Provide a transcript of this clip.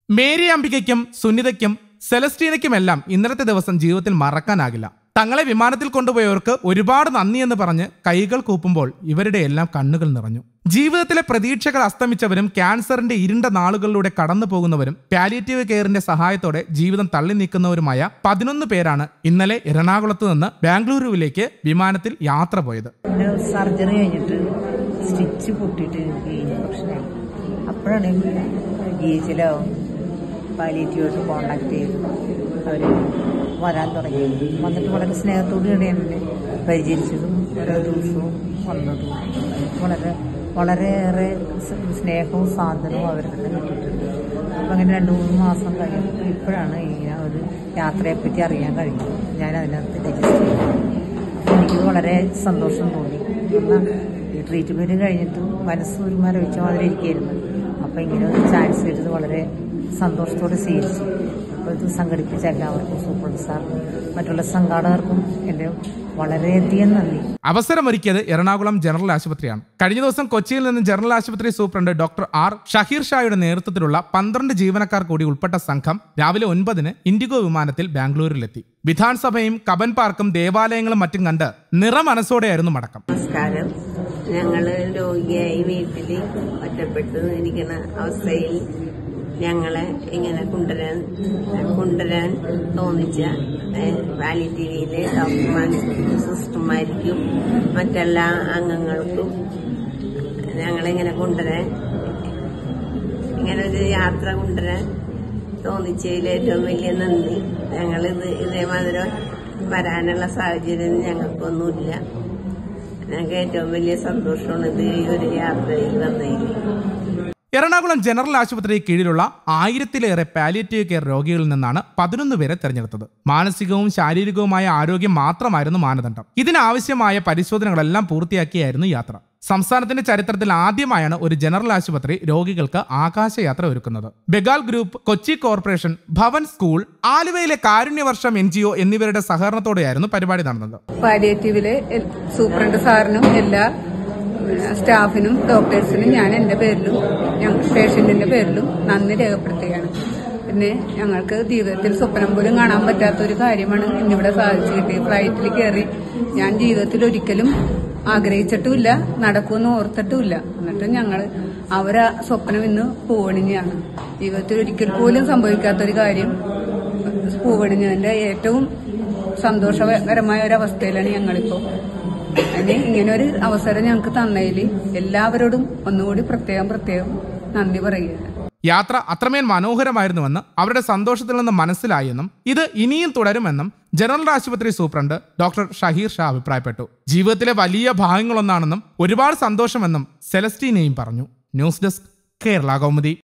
Mary അംബികയ്ക്കും സുനിതയ്ക്കും സെലസ്റ്റീനയ്ക്കുമെല്ലാം ഇന്നലത്തെ ദിവസം ജീവിതത്തിൽ മറക്കാനാകില്ല തങ്ങളെ വിമാനത്തിൽ കൊണ്ടുപോയവർക്ക് ഒരുപാട് നന്ദിയെന്ന് പറഞ്ഞ് കൈകൾ കൂപ്പുമ്പോൾ ഇവരുടെ എല്ലാം കണ്ണുകൾ നിറഞ്ഞു ജീവിതത്തിലെ പ്രതീക്ഷകൾ അസ്തമിച്ചവരും ക്യാൻസറിന്റെ ഇരുണ്ട നാളുകളിലൂടെ കടന്നു പോകുന്നവരും പാലിയേറ്റീവ് കെയറിന്റെ സഹായത്തോടെ ജീവിതം തള്ളി നീക്കുന്നവരുമായ പതിനൊന്ന് പേരാണ് ഇന്നലെ എറണാകുളത്ത് നിന്ന് ബാംഗ്ലൂരുവിലേക്ക് വിമാനത്തിൽ യാത്ര പോയത് പിന്നെ സർജറി കഴിഞ്ഞിട്ട് സ്റ്റിച്ച് പൊട്ടിയിട്ട് കഴിഞ്ഞ പ്രശ്നമായി അപ്പോഴാണ് ജി എച്ചിലോ പാലിയേറ്റീവായിട്ട് കോണ്ടാക്ട് ചെയ്ത് അവർ വരാൻ തുടങ്ങി വന്നിട്ട് വളരെ സ്നേഹത്തോടുകൂടി എന്നെ പരിചരിച്ചതും ഓരോ ദിവസവും വന്നതും വളരെ വളരെയേറെ സ് സ്നേഹവും സാന്ത്വനവും അവരുടെ തന്നെ കിട്ടിയിട്ടുണ്ട് അപ്പം അങ്ങനെ രണ്ട് മൂന്ന് മാസം കഴിഞ്ഞപ്പോൾ ഇപ്പോഴാണ് ഇങ്ങനെ ഒരു യാത്രയെപ്പറ്റി അറിയാൻ കഴിഞ്ഞത് ഞാൻ അതിനകത്ത് രജിസ്റ്റർ ചെയ്തു അപ്പോൾ എനിക്ക് വളരെ സന്തോഷം തോന്നി എന്നാൽ ഈ ട്രീറ്റ്മെൻറ്റ് കഴിഞ്ഞിട്ട് മനസ്സ് ഒരു മരവിച്ച മാതിരി ഇരിക്കുകയായിരുന്നു അപ്പോൾ ഇങ്ങനെ ഒരു ചാൻസ് കിട്ടിയത് വളരെ സന്തോഷത്തോടെ സ്വീകരിച്ചു അപ്പോൾ ഇത് സംഘടിപ്പിച്ച എല്ലാവർക്കും സൂപ്രണ്ട് സാറിനും മറ്റുള്ള സംഘാടകർക്കും എൻ്റെ വളരെയധികം നന്ദി അവസരമൊരുക്കിയത് എറണാകുളം ജനറൽ ആശുപത്രിയാണ് കഴിഞ്ഞ ദിവസം കൊച്ചിയിൽ നിന്ന് ജനറൽ ആശുപത്രി സൂപ്രണ്ട് ഡോക്ടർ ആർ ഷഹീർ ഷായുടെ നേതൃത്വത്തിലുള്ള പന്ത്രണ്ട് ജീവനക്കാർ കൂടി ഉൾപ്പെട്ട സംഘം രാവിലെ ഒൻപതിന് ഇൻഡിഗോ വിമാനത്തിൽ ബാംഗ്ലൂരിലെത്തി വിധാൻസഭയും കബൻ പാർക്കും ദേവാലയങ്ങളും മറ്റും കണ്ട് നിറമനസ്സോടെയായിരുന്നു മടക്കം നമസ്കാരം ഞങ്ങള് രോഗിയായി വീട്ടിൽ ഒറ്റപ്പെട്ട് ഇരിക്കുന്ന അവസ്ഥയിൽ ഞങ്ങളെ ഇങ്ങനെ കൊണ്ടുവരാൻ കൊണ്ടുവരാൻ തോന്നിച്ച വാലിറ്റിവിയിലെ ഡോക്ടർമാർക്കും സിസ്റ്റർമാർക്കും മറ്റെല്ലാ അംഗങ്ങൾക്കും ഞങ്ങളിങ്ങനെ കൊണ്ടുവരാൻ ഇങ്ങനെ ഒരു യാത്ര കൊണ്ടുവരാൻ തോന്നിച്ചതിൽ ഏറ്റവും വലിയ നന്ദി ഞങ്ങളിത് ഇതേമാതിരി വരാനുള്ള സാഹചര്യം ഞങ്ങൾക്കൊന്നുമില്ല ഞങ്ങൾക്ക് ഏറ്റവും വലിയ സന്തോഷമാണ് ഇത് ഈ ഒരു യാത്രയിൽ വന്നതിൽ എറണാകുളം ജനറൽ ആശുപത്രി കീഴിലുള്ള ആയിരത്തിലേറെ പാലിയേറ്റീവ് കെയർ രോഗികളിൽ നിന്നാണ് പതിനൊന്ന് പേരെ തെരഞ്ഞെടുത്തത് മാനസികവും ശാരീരികവുമായ ആരോഗ്യം മാത്രമായിരുന്നു മാനദണ്ഡം ഇതിനാവശ്യമായ പരിശോധനകളെല്ലാം പൂർത്തിയാക്കിയായിരുന്നു യാത്ര സംസ്ഥാനത്തിന്റെ ചരിത്രത്തിൽ ആദ്യമായാണ് ഒരു ജനറൽ ആശുപത്രി രോഗികൾക്ക് ആകാശയാത്ര ഒരുക്കുന്നത് ബെഗാൽ group Kochi corporation Bhavan school ആലുവയിലെ കാരുണ്യവർഷം എൻ ജി ഒ എന്നിവരുടെ സഹകരണത്തോടെയായിരുന്നു പരിപാടി നടന്നത് പാലിയേറ്റീവിലെ എൽ- സൂപ്രണ്ട് സാറിനും എല്ലാ ഏഹ്, സ്റ്റാഫിനും ഡോക്ടേഴ്സിനും ഞാൻ എൻ്റെ പേരിലും ഞങ്ങൾ പേഷ്യന്റിന്റെ പേരിലും നന്ദി രേഖപ്പെടുത്തുകയാണ് പിന്നെ ഞങ്ങൾക്ക് ജീവിതത്തിൽ സ്വപ്നം പോലും കാണാൻ പറ്റാത്ത ഒരു കാര്യമാണ് ഇന്നിവിടെ സാധിച്ചു കിട്ടിയത് ഫ്ലൈറ്റിൽ കയറി ഞാൻ ജീവിതത്തിൽ ഒരിക്കലും ആഗ്രഹിച്ചിട്ടുമില്ല നടക്കുമെന്ന് ഓർത്തിട്ടുമില്ല എന്നിട്ട് ഞങ്ങൾ അവരാ സ്വപ്നം ഇന്ന് പൂവണിഞ്ഞാണ് ജീവിതത്തിൽ ഒരിക്കൽ പോലും സംഭവിക്കാത്ത ഒരു കാര്യം പൂവണിഞ്ഞതിന്റെ ഏറ്റവും സന്തോഷകരമായ ഒരു അവസ്ഥയിലാണ് ഞങ്ങളിപ്പോ അതിന് ഇങ്ങനെ ഒരു അവസരം ഞങ്ങൾക്ക് തന്നതിൽ എല്ലാവരോടും ഒന്നുകൂടി പ്രത്യേകം പ്രത്യേകം നന്ദി പറയുകയാണ് യാത്ര അത്രമേൽ മനോഹരമായിരുന്നുവെന്ന് അവരുടെ സന്തോഷത്തിൽ നിന്ന് മനസ്സിലായെന്നും ഇത് ഇനിയും തുടരുമെന്നും ജനറൽ ആശുപത്രി സൂപ്രണ്ട് ഡോക്ടർ ഷഹീർ ഷാ അഭിപ്രായപ്പെട്ടു ജീവിതത്തിലെ വലിയ ഭാഗങ്ങളൊന്നാണെന്നും ഒരുപാട് സന്തോഷമെന്നും സെലസ്റ്റീനയും പറഞ്ഞു ന്യൂസ് ഡെസ്ക് കേരള കൗമുദി